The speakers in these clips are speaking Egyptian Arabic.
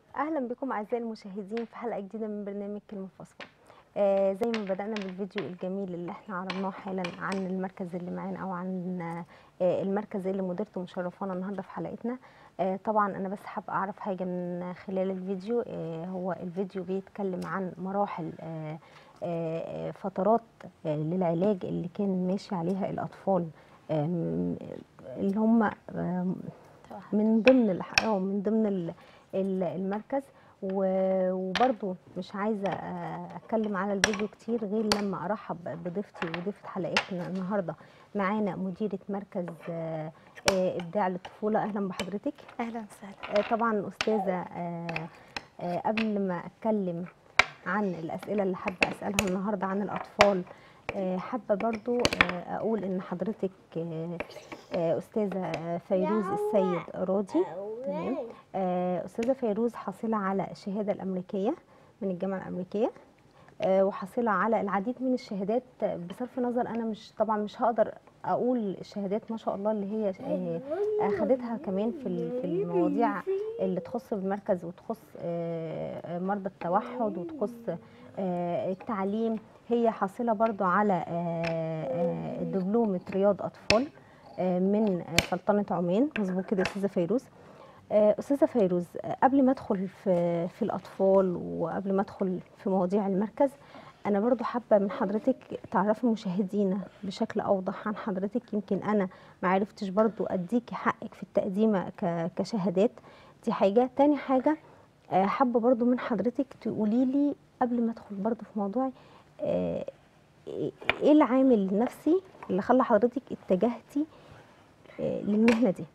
اهلا بكم اعزائي المشاهدين في حلقه جديده من برنامج كلمه فاصفه آه زي ما بدانا بالفيديو الجميل اللي احنا عرضناه حالا عن المركز اللي معانا او عن آه المركز اللي مديرته مشرفانا النهارده في حلقتنا آه طبعا انا بس حابه اعرف حاجه من خلال الفيديو آه هو الفيديو بيتكلم عن مراحل آه آه فترات آه للعلاج اللي كان ماشي عليها الاطفال آه اللي هم آه من ضمن الح- أو من ضمن ال- ال- المركز و- وبرضو مش عايزه آه، اتكلم على الفيديو كتير غير لما ارحب بضيفتي وضيفه حلقتنا النهارده معانا مديره مركز آه، آه، ابداع للطفوله اهلا بحضرتك اهلا وسهلا آه، طبعا استاذه آه، آه، قبل ما اتكلم عن الاسئله اللي حابه اسالها النهارده عن الاطفال آه، حابه برضو آه، اقول ان حضرتك آه، آه، استاذه آه، فيروز السيد راضي تمام آه، استاذه فيروز حاصله على الشهاده الامريكيه من الجامعه الامريكيه آه، وحاصله على العديد من الشهادات آه، بصرف النظر انا مش طبعا مش هقدر اقول الشهادات ما شاء الله اللي هي آه، اخدتها كمان في ال- في المواضيع اللي تخص المركز وتخص آه، آه، مرضى التوحد وتخص آه، التعليم هي حاصله برضو على آه، آه، دبلومه رياض اطفال آه، من آه، سلطنه عمان مظبوط كده يا استاذه فيروز آه، استاذه فيروز آه، قبل ما ادخل في في الاطفال وقبل ما ادخل في مواضيع المركز انا برضو حابه من حضرتك تعرفي مشاهدينا بشكل اوضح عن حضرتك يمكن انا ما عرفتش برضو اديكي حقك في التقديمه ك- كشهادات دي حاجه تاني حاجه آه، حابه برضو من حضرتك تقولي لي قبل ما ادخل برضو في موضوعي آه، ايه العامل النفسي اللي خلى حضرتك اتجهتي آه، للمهنه دي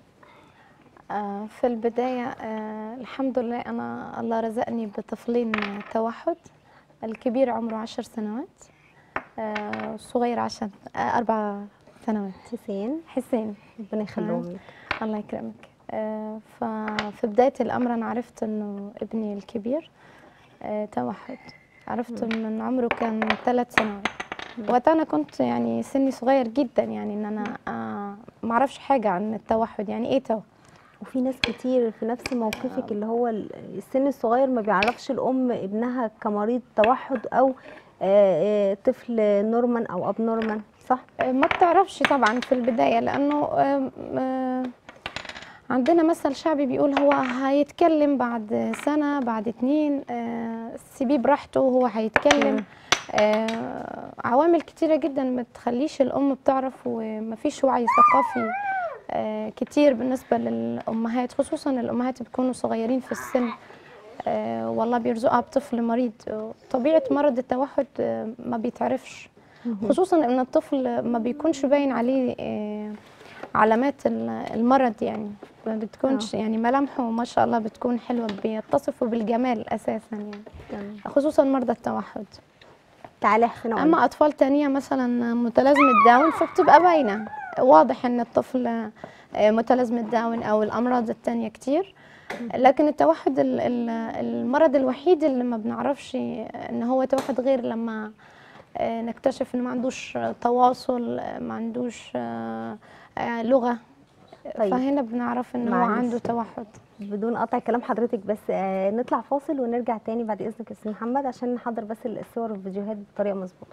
آه، في البداية آه، الحمد لله أنا الله رزقني بطفلين توحد الكبير عمره عشر سنوات آه، الصغير عشر آه، أربع سنوات حسين حسين ربنا يخليهم لك الله يكرمك آه، ففي بداية الأمر أنا عرفت إنه ابني الكبير آه، توحد عرفت من عمره كان ثلاث سنوات وقتها أنا كنت يعني سني صغير جدا يعني إن أنا آه، معرفش حاجة عن التوحد يعني إيه توحد وفي ناس كتير في نفس موقفك اللي هو ال- السن الصغير ما بيعرفش الام ابنها كمريض توحد او آه، آه، طفل نورمان او اب نورمان صح ما بتعرفش طبعا في البداية لأنه آم، آه، عندنا مثل شعبي بيقول هو هيتكلم بعد سنة بعد اتنين آه، سيبيه براحته هو هيتكلم آه، عوامل كتيرة جدا ما تخليش الأم بتعرف ومفيش وعي ثقافي آه، كتير بالنسبة للأمهات خصوصا الأمهات بيكونوا صغيرين في السن آه، والله بيرزقها بطفل مريض آه، طبيعة مرض التوحد آه، ما بيتعرفش خصوصا ان الطفل ما بيكونش باين عليه آه، علامات ال- المرض يعني ما بتكونش يعني ملامحه ما شاء الله بتكون حلوه بيتصفوا بالجمال اساسا يعني خصوصا مرضى التوحد تعالى يا حسين أقول اما اطفال تانية مثلا متلازمه داون فبتبقى باينه واضح ان الطفل آه، متلازمه داون او الامراض التانية كتير لكن التوحد ال- ال- المرض الوحيد اللي ما بنعرفش ان هو توحد غير لما آه، نكتشف انه ما عندوش آه، تواصل آه، ما عندوش آه، آه، لغه طيب. فهنا بنعرف ان هو معلش. عنده توحد بدون قطع كلام حضرتك بس آه، نطلع فاصل ونرجع تاني بعد اذنك يا استاذ محمد عشان نحضر بس الصور والفيديوهات بطريقه مظبوطه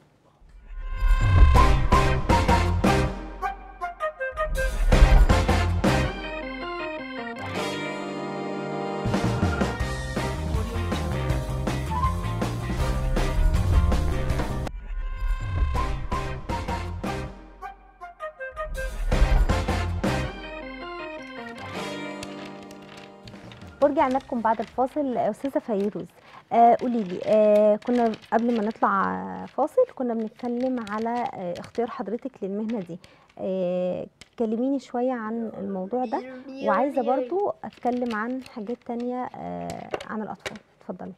ورجعنا لكم بعد الفاصل استاذه فيروز آه قولي لي آه كنا قبل ما نطلع آه، فاصل كنا بنتكلم على آه اختيار حضرتك للمهنه دي آه كلميني شويه عن الموضوع ده وعايزه برضو اتكلم عن حاجات تانية آه عن الاطفال اتفضلي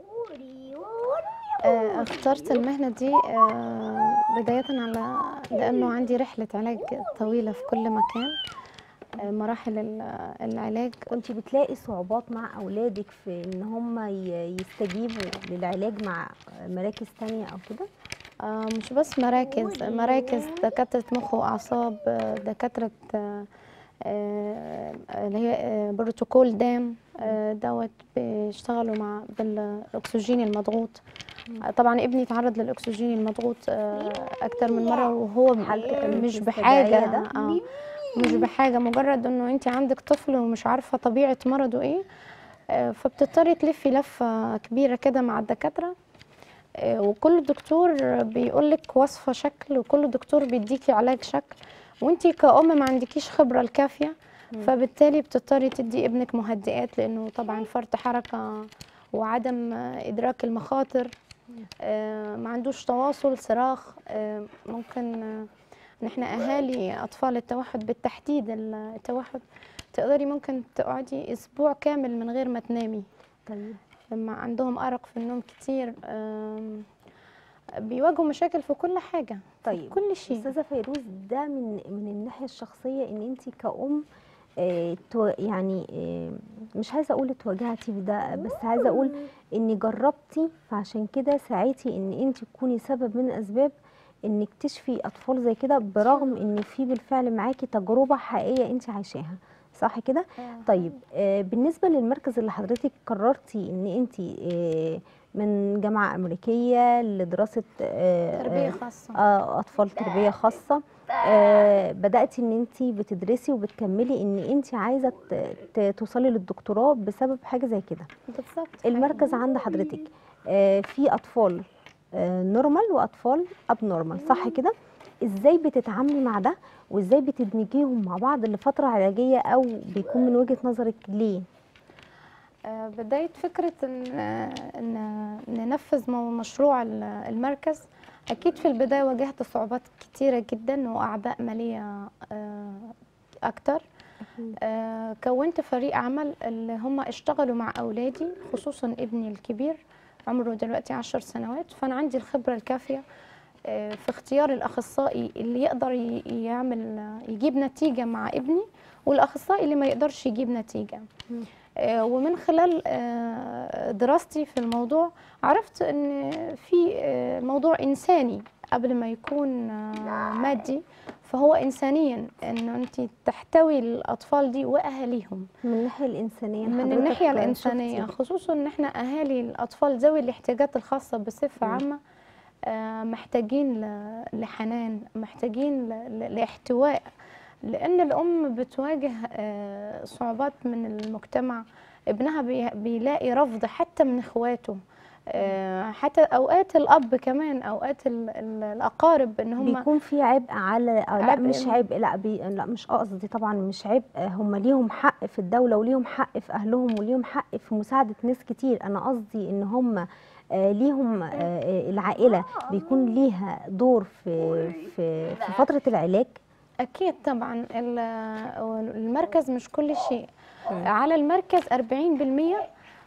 آه، اخترت المهنة دي آه، بداية على لأنه عندي رحلة علاج طويلة في كل مكان آه، مراحل ال- العلاج كنت بتلاقي صعوبات مع اولادك في ان هم ي- يستجيبوا للعلاج مع مراكز تانية او كده آه، مش بس مراكز مراكز دكاترة مخ وأعصاب آه، دكاترة آه، آه، اللي هي آه، بروتوكول دام آه، دوت بيشتغلوا مع بالاكسجين المضغوط آه، طبعا ابني تعرض للاكسجين المضغوط آه، اكتر من مره وهو حالته كانت مش استدعائية بحاجه ده؟ آه مش بحاجه مجرد انه انت عندك طفل ومش عارفه طبيعه مرضه ايه آه، فبتضطري تلفي لفه كبيره كده مع الدكاتره آه، وكل دكتور بيقول لك وصفه شكل وكل دكتور بيديكي علاج شكل وانت كأم ما عندكيش خبره الكافيه فبالتالي بتضطري تدي ابنك مهدئات لانه طبعا فرط حركه وعدم آه، ادراك المخاطر آه، ما عندوش تواصل صراخ آه، ممكن آه، نحن اهالي اطفال التوحد بالتحديد التوحد تقدري ممكن تقعدي اسبوع كامل من غير ما تنامي طيب لما عندهم ارق في النوم كتير آم، بيواجهوا مشاكل في كل حاجه طيب كل شيء استاذه فيروز ده من من الناحيه الشخصيه ان انت كأم آه، تو- يعني آه، مش عايزه اقول اتواجهتي بده بس عايزه اقول ان جربتي فعشان كده سعيتي ان انت تكوني سبب من الاسباب انك تشفي اطفال زي كده برغم ان في بالفعل معاكي تجربه حقيقيه انت عايشاها صح كده طيب آه، بالنسبه للمركز اللي حضرتك قررتي ان انت آه، من جامعه امريكيه لدراسه آه، تربيه آه، خاصه آه، اطفال تربيه خاصه آه، بداتي ان انت بتدرسي وبتكملي ان انت عايزه ت- ت- توصلي للدكتوراه بسبب حاجه زي كده بالظبط المركز عند حضرتك آه، في اطفال نورمال واطفال اب نورمال صح كده ازاي بتتعاملي مع ده وازاي بتدمجيهم مع بعض لفتره علاجيه او بيكون من وجهه نظرك ليه آه، بداية فكرة إن إن ننفذ مو- مشروع ال- المركز أكيد في البداية واجهت صعوبات كتيرة جدا وأعباء مالية آه، أكتر آه، كونت فريق عمل اللي هم اشتغلوا مع أولادي خصوصا ابني الكبير عمره دلوقتي عشر سنوات فأنا عندي الخبرة الكافية آه، في اختيار الأخصائي اللي يقدر ي- يعمل يجيب نتيجة مع ابني والأخصائي اللي ما يقدرش يجيب نتيجة آه، ومن خلال آه، دراستي في الموضوع عرفت ان في آه، موضوع انساني قبل ما يكون آه، مادي فهو انسانيا انه انت تحتوي الاطفال دي واهاليهم من الناحيه الانسانيه من حضرتك الناحيه شفتي الانسانيه خصوصا ان احنا اهالي الاطفال ذوي الاحتياجات الخاصه بصفه عامه آه، محتاجين ل- لحنان محتاجين ل- ل- لاحتواء لان الام بتواجه آه، صعوبات من المجتمع ابنها بي- بيلاقي رفض حتى من اخواته آه، حتى اوقات الاب كمان اوقات ال- ال- الاقارب ان هم بيكون في عبء على آه، لا عبء مش إن- عبء لا بي لا مش قصدي طبعا مش عبء آه، هم ليهم حق في الدولة وليهم حق في أهلهم وليهم حق في مساعدة ناس كتير أنا قصدي إن هم آه، ليهم آه، آه، العائلة بيكون ليها دور في في في فترة العلاج أكيد طبعا ال- المركز مش كل شيء على المركز 40%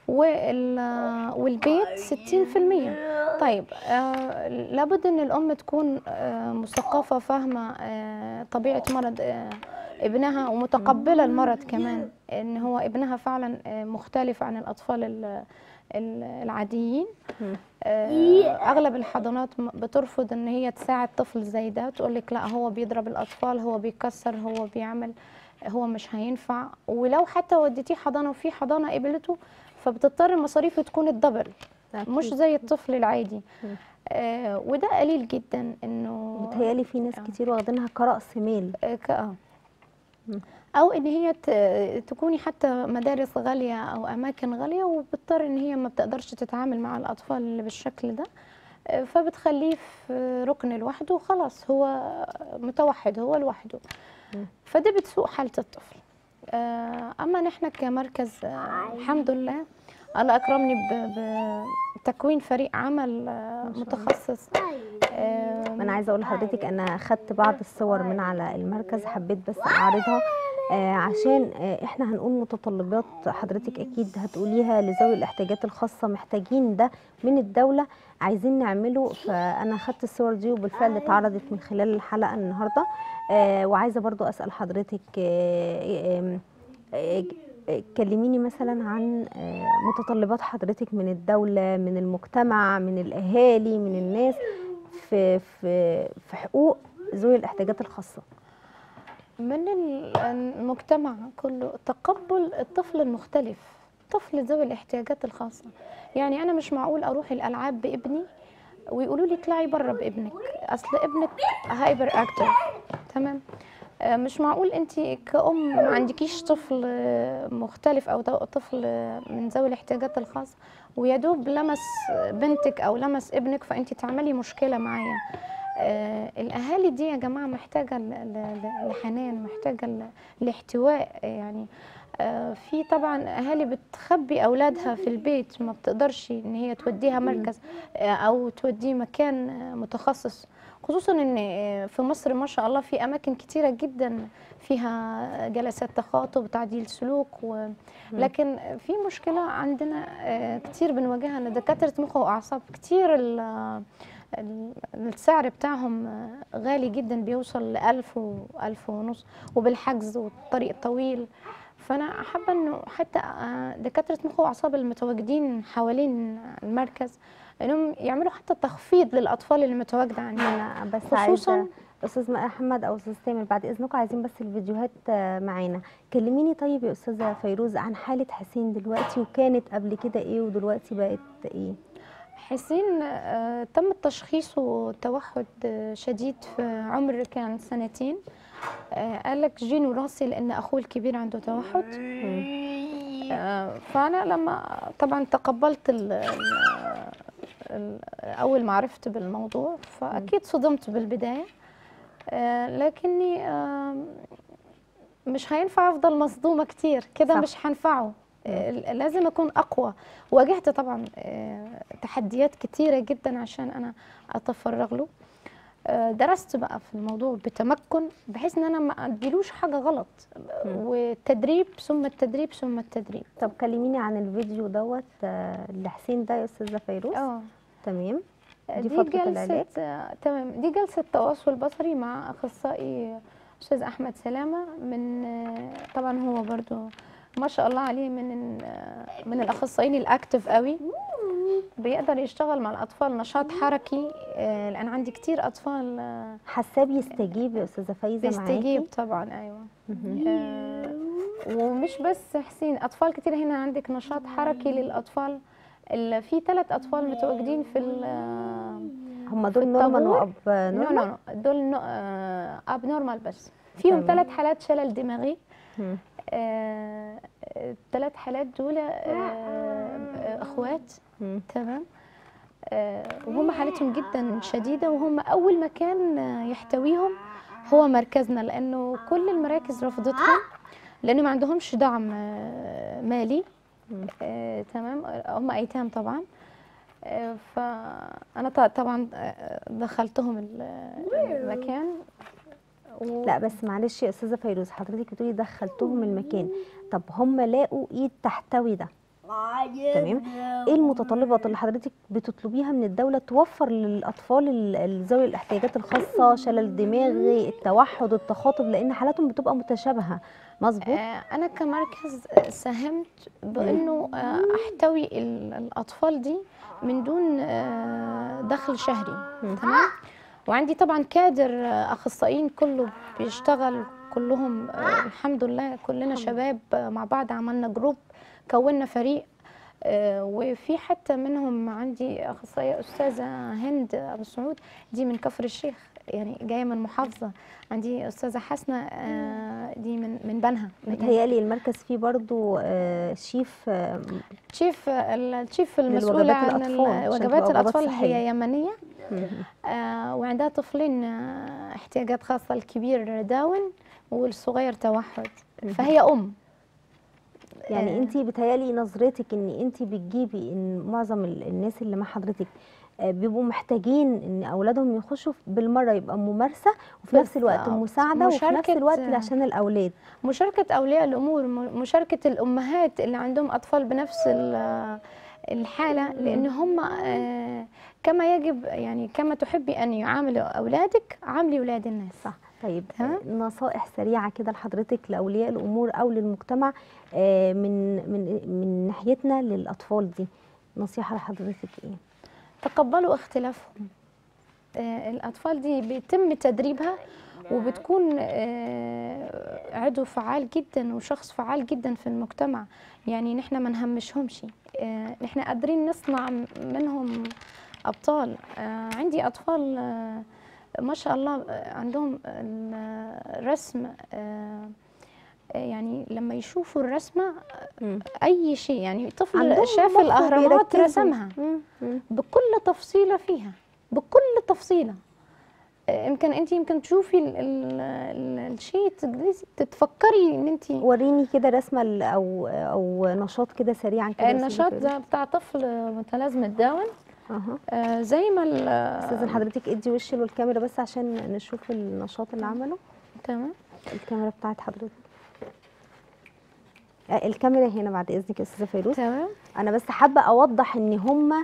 وال- والبيت 60% طيب آه لابد ان الام تكون آه مثقفه فاهمه آه طبيعه مرض آه ابنها ومتقبله المرض كمان ان هو ابنها فعلا آه مختلف عن الاطفال ال- ال- العاديين آه، اغلب الحضانات م- بترفض ان هي تساعد طفل زي ده تقول لك لا هو بيضرب الاطفال هو بيكسر هو بيعمل هو مش هينفع ولو حتى وديتيه حضانه وفي حضانه قبلته فبتضطر المصاريف تكون الدبل مش أكيد. زي الطفل العادي مم. آه وده قليل جدا انه بتهيألي في ناس كتير واخدينها كرأس مال آه، ك- آه. مم. او ان هي ت- تكوني حتى مدارس غاليه او اماكن غاليه وبتضطر ان هي ما بتقدرش تتعامل مع الاطفال اللي بالشكل ده آه، فبتخليه في ركن لوحده وخلاص هو متوحد هو لوحده مم. فده بتسوء حاله الطفل آه، اما نحن كمركز آه، الحمد لله الله اكرمني ب- بتكوين فريق عمل آه، ما شاء الله. متخصص آه، انا عايزه اقول لحضرتك انا خدت بعض الصور من على المركز حبيت بس اعرضها آه عشان آه احنا هنقول متطلبات حضرتك اكيد هتقوليها لذوي الاحتياجات الخاصه محتاجين ده من الدوله عايزين نعمله فانا خدت الصور دي وبالفعل اتعرضت من خلال الحلقه النهارده آه وعايزه برضو اسال حضرتك آه آه آه آه، كلميني مثلا عن آه، متطلبات حضرتك من الدولة من المجتمع من الأهالي من الناس في في في حقوق ذوي الاحتياجات الخاصة من ال- المجتمع كله تقبل الطفل المختلف الطفل ذوي الاحتياجات الخاصة يعني أنا مش معقول أروح الألعاب بابني ويقولوا لي اطلعي بره بابنك أصل ابنك هايبر أكتف تمام آه، مش معقول انت كأم ما عندكيش طفل آه، مختلف او ط- طفل آه، من ذوي الاحتياجات الخاصة ويا دوب لمس بنتك او لمس ابنك فانت تعملي مشكلة معايا آه، الاهالي دي يا جماعة محتاجة ل- ل- ل- لحنان محتاجة ل- لاحتواء يعني آه، في طبعا اهالي بتخبي اولادها في البيت ما بتقدرش ان هي توديها مركز آه، او توديه مكان آه، متخصص خصوصا ان آه، في مصر ما شاء الله في اماكن كتيره جدا فيها جلسات تخاطب وتعديل سلوك و... لكن في مشكله عندنا آه، كتير بنواجهها ان دكاتره مخ واعصاب كتير ال... ال- السعر بتاعهم آه، غالي جدا بيوصل لألف وألف ونص وبالحجز والطريق طويل فأنا حابة إنه حتى آه، دكاترة مخ وأعصاب المتواجدين حوالين المركز إنهم يعملوا حتى تخفيض للأطفال اللي متواجدة عندنا انا بس خصوصاً- عايزه استاذ محمد او استاذ تامر بعد اذنكم عايزين بس الفيديوهات آه، معانا كلميني طيب يا استاذه فيروز عن حاله حسين دلوقتي وكانت قبل كده ايه ودلوقتي بقت ايه حسين آه، تم تشخيصه توحد آه، شديد في عمر كان سنتين آه، قال لك جين وراثي لان اخوه الكبير عنده توحد آه، فانا لما طبعا تقبلت ال ال ال اول ما عرفت بالموضوع فاكيد صدمت بالبدايه آه، لكني آه، مش هينفع افضل مصدومه كتير كده صح. مش هنفعه آه، لازم اكون اقوى واجهت طبعا آه، تحديات كتيره جدا عشان انا اتفرغ له آه، درست بقى في الموضوع بتمكن بحيث ان انا ما اديلوش حاجه غلط والتدريب ثم التدريب ثم التدريب طب كلميني عن الفيديو دوت آه، لحسين ده يا استاذه فيروز اه تمام دي دي, فترة العلاج؟ جلسة آه، تمام دي جلسة تواصل بصري مع أخصائي أستاذ أحمد سلامة من آه، طبعا هو برضو ما شاء الله عليه من آه، من الأخصائيين الأكتف قوي بيقدر يشتغل مع الأطفال نشاط حركي آه، لأن عندي كتير أطفال آه، حاساه بيستجيب يا استاذه فايزه بيستجيب معاكي طبعا أيوة مهم. آه، ومش بس حسين اطفال كتير هنا عندك نشاط حركي للاطفال ال- في ثلاث اطفال متواجدين في ال هم دول في نورمال الطابور؟ واب نو نورمال نو نو دول اب نورمال بس فيهم تمام. ثلاث حالات شلل دماغي مم. الثلاث حالات دول آه، آه، اخوات مم. تمام آه، وهم حالتهم جدا شديده وهم اول مكان آه، يحتويهم هو مركزنا لانه كل المراكز رفضتهم لانه ما عندهمش دعم آه، مالي مم. آه، تمام هم ايتام طبعا آه، فانا ط- طبعا آه، دخلتهم ال- المكان و- لا بس معلش يا استاذه فيروز حضرتك بتقولي دخلتهم المكان طب هم لاقوا ايد تحتوي ده تمام ايه المتطلبات اللي حضرتك بتطلبيها من الدوله توفر للاطفال ال- ال- ذوي الاحتياجات الخاصه شلل الدماغي التوحد التخاطب لان حالاتهم بتبقى متشابهه مظبوط آه، انا كمركز آه، ساهمت بانه آه، احتوي ال- الاطفال دي من دون آه، دخل شهري مم. تمام وعندي طبعا كادر آه، اخصائيين كله بيشتغل كلهم آه، الحمد لله كلنا شباب آه، مع بعض عملنا جروب كونا فريق آه، وفي حتى منهم عندي اخصائيه استاذه هند ابو سعود دي من كفر الشيخ يعني جايه من محافظه عندي استاذه حسنه آه، دي من من بنها متهيألي المركز فيه برضو آه، شيف آه، تشيف التشيف المسؤولة للوجبات عن الأطفال، عشان وجبات تبقى وجبات الأطفال صحية. هي يمنية مم. آه وعندها طفلين آه احتياجات خاصة الكبير داون والصغير توحد فهي أم يعني آه. انت بتهيالي نظرتك ان انت بتجيبي ان معظم ال- الناس اللي مع حضرتك آه، بيبقوا محتاجين ان اولادهم يخشوا بالمره يبقى ممارسه وفي نفس الوقت بالظبط. مساعده وفي نفس مشاركة- الوقت عشان الاولاد مشاركة أولياء الأمور م- مشاركة الأمهات اللي عندهم أطفال بنفس ال- الحالة لأن هم آه، كما يجب يعني كما تحبي أن يعاملوا أولادك عاملي أولاد الناس صح طيب تمام. آه، نصائح سريعه كده لحضرتك لاولياء الامور او للمجتمع آه، من من من ناحيتنا للاطفال دي نصيحه لحضرتك ايه تقبلوا اختلافهم آه، الأطفال دي بيتم تدريبها وبتكون آه، عضو فعال جدا وشخص فعال جدا في المجتمع يعني نحن ما نهمشهمش آه، نحن قادرين نصنع م- منهم أبطال آه، عندي أطفال آه، ما شاء الله آه، عندهم ال- الرسم آه، آه، يعني لما يشوفوا الرسمة مم. أي شيء يعني طفل عندهم شاف مخ الأهرامات بيركزوا. رسمها مم. مم. بكل تفصيلة فيها بكل تفصيلة آه، يمكن انت يمكن تشوفي ال ال ال الشيء تجلسي تتفكري ان انت وريني كده رسمه ال- او او نشاط كده سريعا كده يا أستاذة النشاط فيروز. ده بتاع طفل متلازمة داون اها آه، زي ما ال- استاذن حضرتك ادي وش للكاميرا بس عشان نشوف النشاط اللي عمله تمام الكاميرا بتاعت حضرتك آه، الكاميرا هنا بعد اذنك يا استاذه فيروز تمام انا بس حابه اوضح ان هم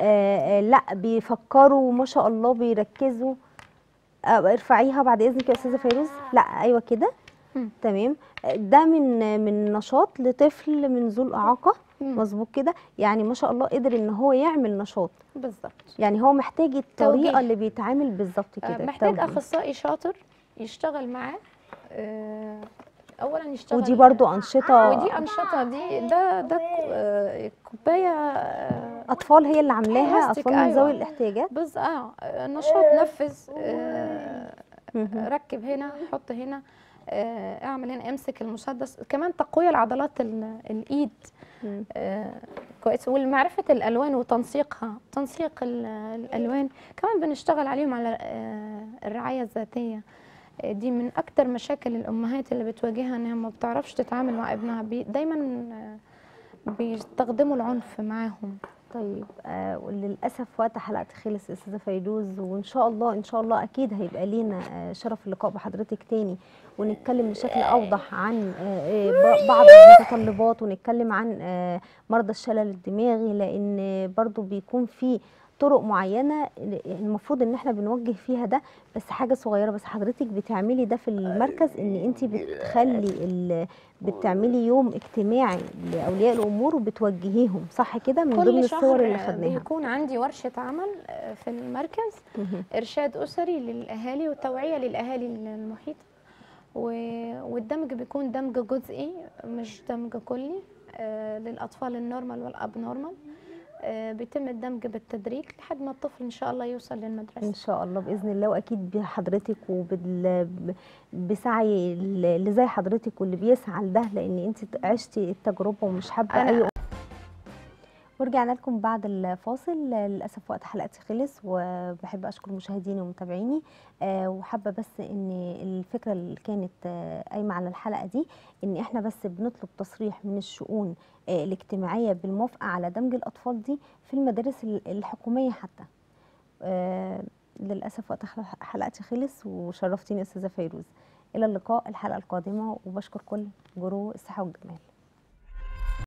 لا بيفكروا ما شاء الله بيركزوا آه، ارفعيها بعد اذنك يا استاذه فيروز لا ايوه كده مم. تمام آه، ده من من نشاط لطفل من ذو الاعاقه مم. مظبوط كده يعني ما شاء الله قدر ان هو يعمل نشاط بالظبط يعني هو محتاج الطريقه توجيه. اللي بيتعامل بالظبط آه، كده محتاج التوجيه. اخصائي شاطر يشتغل معاه آه، اولا يشتغل ودي برضو انشطه ودي انشطه دي ده ده ك- آه، كوبايه آه، اطفال هي اللي عاملاها بلاستيك، اطفال من ذوي أيوة. الاحتياجات بز اه نشاط نفذ آه، مهم. ركب هنا حط هنا آه، اعمل هنا امسك المسدس كمان تقويه لعضلات ال- الايد مم. آه، كويس والمعرفه الالوان وتنسيقها تنسيق ال- الالوان كمان بنشتغل عليهم على آه، الرعايه الذاتيه آه، دي من اكتر مشاكل الامهات اللي بتواجهها انها ما بتعرفش تتعامل مع ابنها بي دايما آه، بيستخدموا العنف معاهم طيب آه وللاسف وقت حلقتي خلص يا استاذه فيروز وان شاء الله ان شاء الله اكيد هيبقى لينا آه شرف اللقاء بحضرتك تاني ونتكلم بشكل اوضح عن آه آه، ب- بعض المتطلبات ونتكلم عن آه مرضى الشلل الدماغي لان برضو بيكون في طرق معينه المفروض ان احنا بنوجه فيها ده بس حاجه صغيره بس حضرتك بتعملي ده في المركز ان انت بتخلي ال- بتعملي يوم اجتماعي لاولياء الامور وبتوجهيهم صح كده من ضمن كل الصور شهر اللي خدناها بيكون عندي ورشة عمل آه، في المركز مهم. إرشاد أسري للأهالي وتوعية للأهالي المحيطة و- والدمج بيكون دمج جزئي مش دمج كلي آه، للأطفال النورمال والأب نورمال آه، بيتم الدمج بالتدريج لحد ما الطفل إن شاء الله يوصل ان للمدرسة شاء الله باذن الله واكيد بحضرتك وبال ب- بسعي اللي زي حضرتك واللي بيسعى لده لان انت عشتي التجربه ومش حابه أنا- اي ورجعنا لكم بعد الفاصل للاسف وقت حلقتي خلص وبحب اشكر مشاهديني ومتابعيني آه، وحابه بس ان الفكره اللي كانت آه، قايمه على الحلقه دي ان احنا بس بنطلب تصريح من الشؤون آه، الاجتماعيه بالموافقه على دمج الاطفال دي في المدارس ال- الحكوميه حتى آه، للاسف وقت خل- حلقتي خلص وشرفتيني استاذه فيروز الى اللقاء الحلقه القادمه وبشكر كل جرو الصحه والجمال